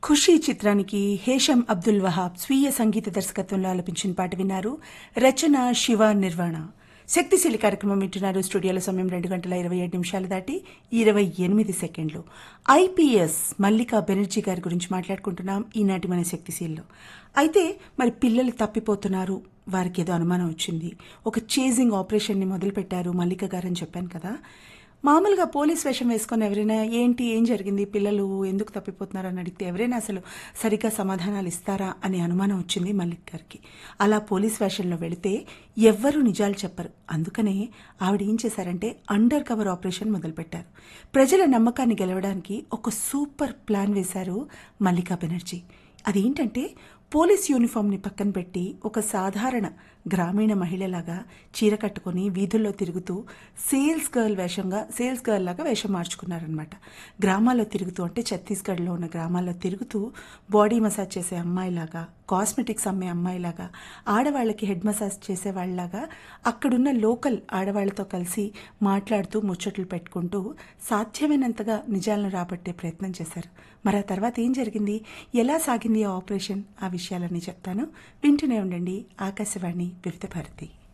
ఖుషీ చిత్రానికి హేషం అబ్దుల్ వహాబ్ స్వీయ సంగీత దర్శకత్వంలో ఆలపించిన పాట విన్నారు రచన శివ నిర్వాణ శక్తిశీలి కార్యక్రమం వింటున్నారు స్టూడియోలో సమయం రెండు గంటల ఇరవై ఏడు నిమిషాలు దాటి ఇరవై ఎనిమిది సెకండ్లు ఐపీఎస్ మల్లికా బెనర్జీ గారి గురించి మాట్లాడుకుంటున్నాం ఈనాటి మన శక్తిశీల్లో అయితే మరి పిల్లలు తప్పిపోతున్నారు వారికి ఏదో అనుమానం వచ్చింది ఒక చేజింగ్ ఆపరేషన్ని మొదలుపెట్టారు మల్లిక గారు అని చెప్పాను కదా మామూలుగా పోలీస్ వేషం వేసుకొని ఎవరైనా ఏంటి ఏం జరిగింది పిల్లలు ఎందుకు తప్పిపోతున్నారు అని అడిగితే ఎవరైనా అసలు సరిగ్గా సమాధానాలు ఇస్తారా అనే అనుమానం వచ్చింది మల్లిక్ గారికి అలా పోలీస్ వేషంలో వెళితే ఎవ్వరూ నిజాలు చెప్పరు అందుకనే ఆవిడ ఏం చేశారంటే అండర్ కవర్ ఆపరేషన్ మొదలుపెట్టారు ప్రజల నమ్మకాన్ని గెలవడానికి ఒక సూపర్ ప్లాన్ వేశారు మల్లికా బెనర్జీ అదేంటంటే పోలీస్ యూనిఫామ్ని పక్కన పెట్టి ఒక సాధారణ గ్రామీణ మహిళలాగా చీర కట్టుకొని వీధుల్లో తిరుగుతూ సేల్స్ గర్ల్ వేషంగా సేల్స్ గర్ల్ లాగా వేషం మార్చుకున్నారనమాట గ్రామాల్లో తిరుగుతూ అంటే ఛత్తీస్గఢ్లో ఉన్న గ్రామాల్లో తిరుగుతూ బాడీ మసాజ్ చేసే అమ్మాయిలాగా కాస్మెటిక్స్ అమ్మే అమ్మాయిలాగా ఆడవాళ్ళకి హెడ్ మసాజ్ చేసే వాళ్ళలాగా అక్కడున్న లోకల్ ఆడవాళ్లతో కలిసి మాట్లాడుతూ ముచ్చట్లు పెట్టుకుంటూ సాధ్యమైనంతగా నిజాలను రాబట్టే ప్రయత్నం చేశారు మరి ఆ తర్వాత ఏం జరిగింది ఎలా సాగింది ఆ ఆపరేషన్ ఆ విషయాలన్నీ చెప్తాను వింటూనే ఉండండి ఆకాశవాణి వివిధ భారతి